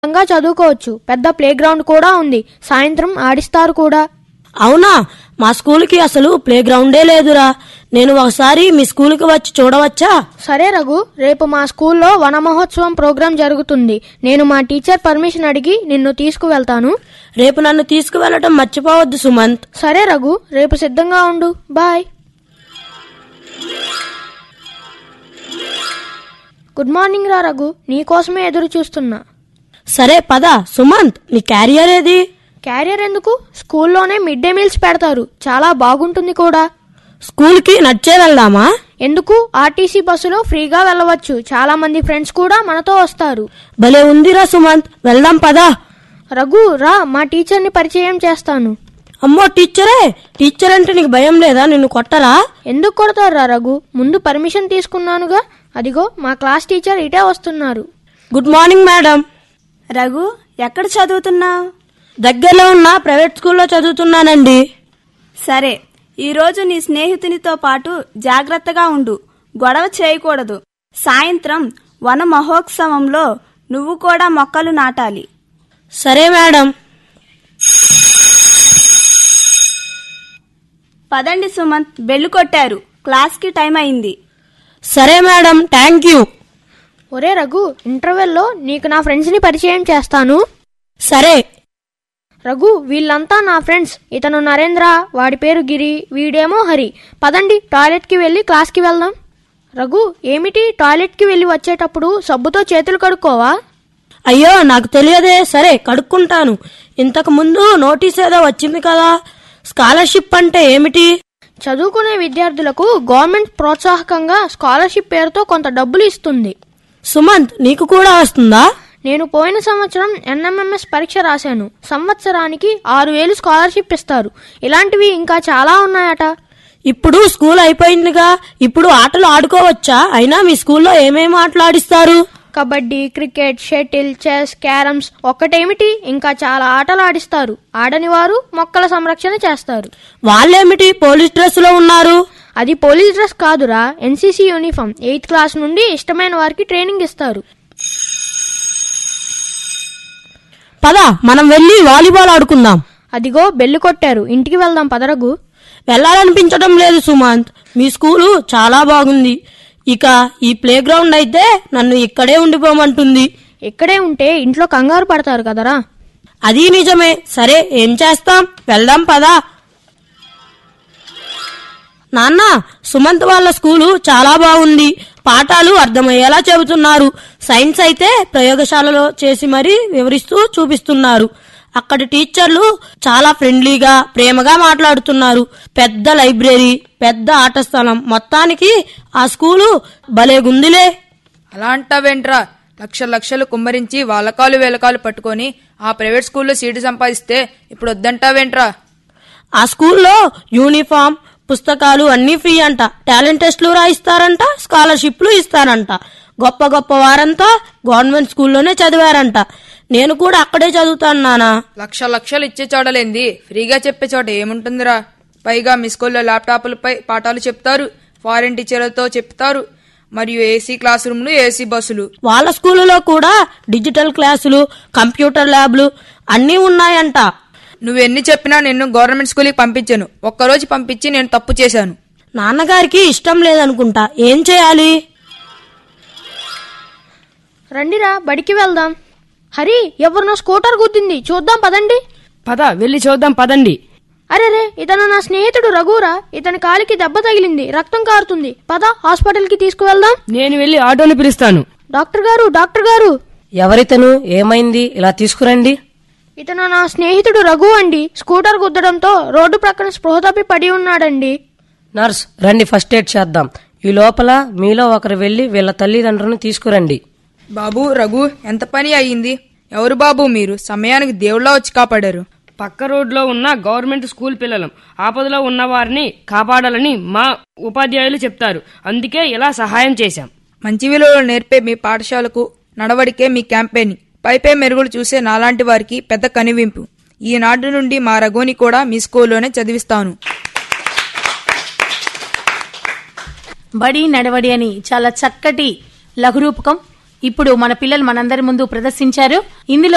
గా చదువుకోవచ్చు పెద్ద ప్లే గ్రౌండ్ కూడా ఉంది సాయంత్రం ఆడిస్తారు కూడా అవునా మా స్కూల్కి అసలు ప్లే గ్రౌండే లేదురా నేను ఒకసారి మీ స్కూల్కి వచ్చి చూడవచ్చా సరే రఘు రేపు మా స్కూల్లో వన మహోత్సవం ప్రోగ్రాం జరుగుతుంది నేను మా టీచర్ పర్మిషన్ అడిగి నిన్ను తీసుకువెళ్తాను రేపు నన్ను తీసుకువెళ్ళటం మర్చిపోవద్దు సుమంత్ సరే రఘు రేపు సిద్ధంగా ఉండు బాయ్ గుడ్ మార్నింగ్ రా రఘు నీకోసమే ఎదురు చూస్తున్నా సరే పద సుమంత్ నీ క్యారియర్ ఏది క్యారియర్ ఎందుకు స్కూల్లోనే మిడ్ డే మీల్స్ పెడతారు చాలా బాగుంటుంది కూడా స్కూల్కి నడిచే వెళ్దామా ఎందుకు ఆర్టీసీ బస్సులో ఫ్రీగా వెళ్ళవచ్చు చాలా మంది ఫ్రెండ్స్ కూడా మనతో వస్తారు భలే ఉందిరా సుమంత్ వెళ్దాం పదా రఘు రా మా టీచర్ని పరిచయం చేస్తాను అమ్మో టీచరే టీచర్ అంటే నీకు భయం లేదా నిన్ను కొట్టరా ఎందుకు కొడతారు రా రఘు ముందు పర్మిషన్ తీసుకున్నానుగా అదిగో మా క్లాస్ టీచర్ ఇటే వస్తున్నారు గుడ్ మార్నింగ్ మేడం రఘు ఎక్కడ చదువుతున్నావు దగ్గరలో ఉన్న ప్రైవేట్ స్కూల్లో చదువుతున్నానండి సరే ఈరోజు నీ స్నేహితునితో పాటు జాగ్రత్తగా ఉండు గొడవ చేయకూడదు సాయంత్రం వన మహోత్సవంలో నువ్వు కూడా మొక్కలు నాటాలి సరే మేడం పదండి సుమంత్ బెల్లు కొట్టారు క్లాస్కి టైం అయింది సరే మేడం థ్యాంక్ యూ ఒరే రఘు ఇంటర్వెల్లో నీకు నా ఫ్రెండ్స్ని పరిచయం చేస్తాను సరే రఘు వీళ్ళంతా నా ఫ్రెండ్స్ ఇతను నరేంద్ర వాడి పేరు గిరి వీడేమో హరి పదండి టాయిలెట్కి వెళ్ళి క్లాస్కి వెళ్దాం రఘు ఏమిటి టాయిలెట్కి వెళ్ళి వచ్చేటప్పుడు సబ్బుతో చేతులు కడుక్కోవా అయ్యో నాకు తెలియదే సరే కడుక్కుంటాను ఇంతకు ముందు నోటీస్ ఏదో వచ్చింది కదా స్కాలర్షిప్ అంటే ఏమిటి చదువుకునే విద్యార్థులకు గవర్నమెంట్ ప్రోత్సాహకంగా స్కాలర్షిప్ పేరుతో కొంత డబ్బులు ఇస్తుంది సుమంత్ నీకు కూడా వస్తుందా నేను పోయిన సంవత్సరం ఎన్ఎంఎంఎస్ పరీక్ష రాశాను సంవత్సరానికి ఆరు వేలు స్కాలర్షిప్ ఇస్తారు ఇలాంటివి ఇంకా చాలా ఉన్నాయట ఇప్పుడు స్కూల్ అయిపోయిందిగా ఇప్పుడు ఆటలు ఆడుకోవచ్చా అయినా మీ స్కూల్లో ఏమేమి ఆటలు ఆడిస్తారు kabaddi cricket shuttle chess carroms ఒక్కటేమిటి ఇంకా చాలా ఆటలు ఆడిస్తారు ఆడని వారు మొక్కల సంరక్షణ చేస్తారు వాళ్ళేమిటి పోలీస్ డ్రెస్ లో ఉన్నారు అది పోలీస్ డ్రెస్ కాదురా ఎన్సీసీ యూనిఫామ్ ఎయిత్ క్లాస్ నుండి ఇష్టమైన వారికి ట్రైనింగ్ ఇస్తారు పద మనం వెళ్ళి వాలీబాల్ ఆడుకుందాం అదిగో బెల్లు కొట్టారు ఇంటికి వెళ్దాం పదరగు వెళ్ళాలనిపించడం లేదు సుమంత్ మీ స్కూలు చాలా బాగుంది ఇక ఈ ప్లే గ్రౌండ్ అయితే నన్ను ఇక్కడే ఉండిపోమంటుంది ఇక్కడే ఉంటే ఇంట్లో కంగారు పడతారు కదరా అది నిజమే సరే ఏం చేస్తాం వెళ్దాం పదా నాన్న సుమంత్ వాళ్ళ స్కూలు చాలా బాగుంది పాఠాలు అర్థమయ్యేలా చెబుతున్నారు సైన్స్ అయితే ప్రయోగశాలలో చేసి మరీ వివరిస్తూ చూపిస్తున్నారు అక్కడి టీచర్లు చాలా ఫ్రెండ్లీగా ప్రేమగా మాట్లాడుతున్నారు పెద్ద లైబ్రరీ పెద్ద ఆట స్థలం మొత్తానికి ఆ స్కూలు భలేగుందిలే అలా అంటావేంట్రా లక్ష లక్షలు కుమ్మరించి వాళ్ళకాలు వేలకాలు పట్టుకొని ఆ ప్రైవేట్ స్కూల్లో సీటు సంపాదిస్తే ఇప్పుడు వద్దంటావేంట్రా ఆ స్కూల్లో యూనిఫామ్ పుస్తకాలు అన్నీ ఫ్రీ అంట టాలెంట్ టెస్ట్లు రాయిస్తారంట స్కాలర్షిప్లు ఇస్తారంట గొప్ప గొప్ప వారంతా గవర్నమెంట్ స్కూల్లోనే చదివారంట నేను కూడా అక్కడే చదువుతాను నానా లక్ష లక్షలు ఇచ్చే చోటలేంది ఫ్రీగా చెప్పే చోట ఏముంటుందిరా పైగా మీ స్కూల్లో ల్యాప్టాప్లపై పాఠాలు చెప్తారు ఫారెన్ టీచర్లతో చెప్తారు మరియు ఏసీ క్లాస్ రూమ్లు ఏసీ బస్సులు వాళ్ళ స్కూలులో కూడా డిజిటల్ క్లాసులు కంప్యూటర్ ల్యాబ్లు అన్నీ ఉన్నాయంట నువ్వెన్ని చెప్పినా నిన్ను గవర్నమెంట్ స్కూల్కి పంపించాను ఒక్కరోజు పంపించి నేను తప్పు చేశాను నాన్నగారికి ఇష్టం లేదనుకుంటా ఏం చేయాలి రండిరా బడికి వెళ్దాం హరి ఎవరినో స్కూటర్ గుద్దింది చూద్దాం పదండి పద వెళ్ళి చూద్దాం పదండి అరే రే ఇతను నా స్నేహితుడు రఘురా ఇతని కాలికి దెబ్బ తగిలింది రక్తం కారుతుంది పద హాస్పిటల్కి తీసుకువెళ్దాం నేను వెళ్ళి ఆటోని పిలుస్తాను డాక్టర్ గారు డాక్టర్ గారు ఎవరితను ఏమైంది ఇలా తీసుకురండి ఇతను నా స్నేహితుడు రఘు అండి స్కూటర్ గుద్దడంతో రోడ్డు ప్రక్కన స్పృహ తప్పి పడి ఉన్నాడండి నర్స్ రండి ఫస్ట్ ఎయిడ్ చేద్దాం ఈ లోపల మీలో ఒకరు వెళ్ళి వీళ్ళ తల్లిదండ్రులను తీసుకురండి బాబు రఘు ఎంత పని అయ్యింది ఎవరు బాబు మీరు సమయానికి దేవుళ్ళ వచ్చి కాపాడారు పక్క రోడ్లో ఉన్న గవర్నమెంట్ స్కూల్ పిల్లలం ఆపదలో ఉన్న వారిని కాపాడాలని మా ఉపాధ్యాయులు చెప్తారు అందుకే ఇలా సహాయం చేశాం మంచి విలువలు నేర్పే మీ పాఠశాలకు నడవడికే మీ క్యాంపెయిన్ పైపై మెరుగులు చూసే నాలాంటి వారికి పెద్ద కనివింపు ఈనాటి నుండి మా రఘుని కూడా మీ స్కూల్లోనే చదివిస్తాను బడి నడవడి అని చాలా చక్కటి లఘురూపకం ఇప్పుడు మన పిల్లలు మనందరి ముందు ప్రదర్శించారు ఇందులో